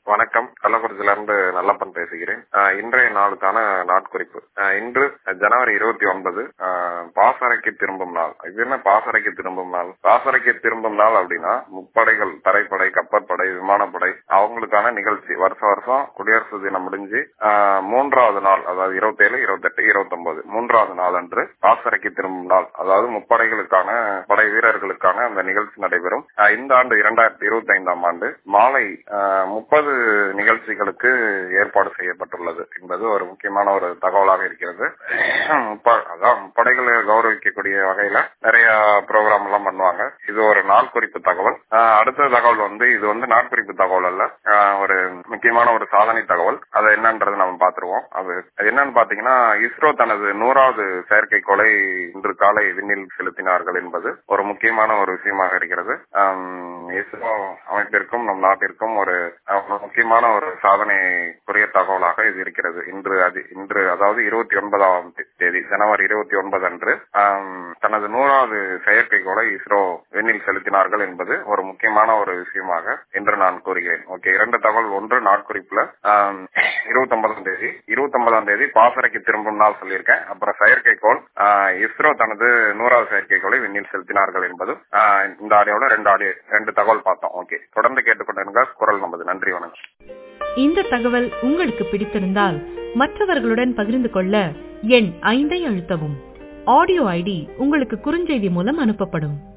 வணக்கம் கள்ளக்குறிச்சியில இருந்து நல்லப்பன் பேசுகிறேன் ஆஹ் இன்றைய நாளுக்கான நாட்குறிப்பு ஆஹ் இன்று ஜனவரி இருபத்தி ஒன்பது ஆஹ் பாசறைக்கு திரும்பும் நாள் இது என்ன பாசறைக்கு திரும்பும் நாள் பாசறைக்கு திரும்பும் நாள் அப்படின்னா முப்படைகள் தரைப்படை கப்பற்படை விமானப்படை அவங்களுக்கான நிகழ்ச்சி வருஷம் வருஷம் குடியரசு தினம் முடிஞ்சு ஆஹ் மூன்றாவது நாள் அதாவது இருபத்தேழு இருபத்தெட்டு இருபத்தொன்பது மூன்றாவது நாள் அன்று பாசறைக்கு திரும்பும் நாள் அதாவது முப்படைகளுக்கான படை வீரர்களுக்கான அந்த நிகழ்ச்சி நடைபெறும் ஆஹ் இந்த ஆண்டு இரண்டாயிரத்தி இருபத்தி ஐந்தாம் ஆண்டு மாலை முப்பது நிகழ்ச்சிகளுக்கு ஏற்பாடு செய்யப்பட்டுள்ளது என்பது ஒரு முக்கியமான ஒரு தகவலாக இருக்கிறது அதான் படைகளை கௌரவிக்கக்கூடிய வகையில நிறைய ப்ரோக்ராம் எல்லாம் பண்ணுவாங்க இது ஒரு நாள் குறிப்பு தகவல் அடுத்த தகவல் வந்து இது வந்து நாட்குறிப்பு தகவல் அல்ல ஒரு முக்கியமான ஒரு சாதனை தகவல் அது என்னன்றது நம்ம பாத்துருவோம் அது என்னன்னு பாத்தீங்கன்னா இஸ்ரோ தனது நூறாவது செயற்கைக்கோளை இன்று காலை விண்ணில் செலுத்தினார்கள் என்பது ஒரு முக்கியமான ஒரு விஷயமாக இருக்கிறது இஸ்ரோ அமைப்பிற்கும் நம் நாட்டிற்கும் ஒரு முக்கியமான ஒரு சாதனைக்குரிய தகவலாக இது இருக்கிறது இன்று அது இன்று அதாவது இருபத்தி ஒன்பதாம் தேதி ஜனவரி இருபத்தி ஒன்பது அன்று தனது நூறாவது செயற்கைக்கோளை இஸ்ரோ விண்ணில் செலுத்தினார்கள் என்பது ஒரு முக்கியமான ஒரு விஷயமாக இன்று நான் கூறுகிறேன் ஓகே இரண்டு தகவல் ஒன்று நாட்குறிப்புல இருபத்தி ஒன்பதாம் தேதி இருபத்தி ஒன்பதாம் தேதி பாசறைக்கு திரும்பும் நாள் சொல்லியிருக்கேன் அப்புறம் செயற்கைக்கோள் இஸ்ரோ தனது நூறாவது செயற்கைக்கோளை விண்ணில் செலுத்தினார்கள் என்பது இந்த ஆடியோல ரெண்டு ஆடியோ ரெண்டு தகவல் பார்த்தோம் ஓகே தொடர்ந்து கேட்டுக்கொண்டிருங்க குரல் நமது நன்றி வணக்கம் இந்த தகவல் உங்களுக்கு பிடித்திருந்தால் மற்றவர்களுடன் பகிர்ந்து கொள்ள எண் ஐந்தை அழுத்தவும் ஆடியோ ஐடி உங்களுக்கு குறுஞ்செய்தி மூலம் அனுப்பப்படும்